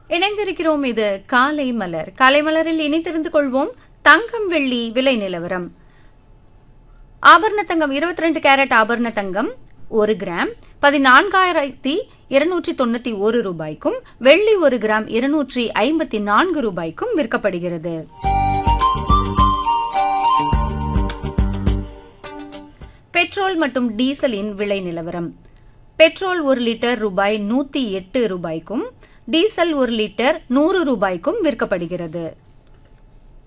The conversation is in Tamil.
இணைந்திருக்கிறோம் இது காலை மலர் காலை மலரில் இனி தெரிந்து கொள்வோம் தங்கம் வெள்ளி விலை நிலவரம் ஆபரண தங்கம் இருபத்தி ரெண்டு கேரட் ஆபரண தங்கம் ஒரு கிராம் பதினான்காயிரத்தி இருநூற்றி தொண்ணூத்தி ஒரு ரூபாய்க்கும் வெள்ளி ஒரு கிராம் இருநூற்றி ஐம்பத்தி நான்கு ரூபாய்க்கும் விற்கப்படுகிறது பெட்ரோல் மற்றும் டீசலின் விலை நிலவரம் பெட்ரோல் ஒரு லிட்டர் ரூபாய் நூத்தி எட்டு ரூபாய்க்கும் டீசல் ஒரு லிட்டர் நூறு ரூபாய்க்கும் விற்கப்படுகிறது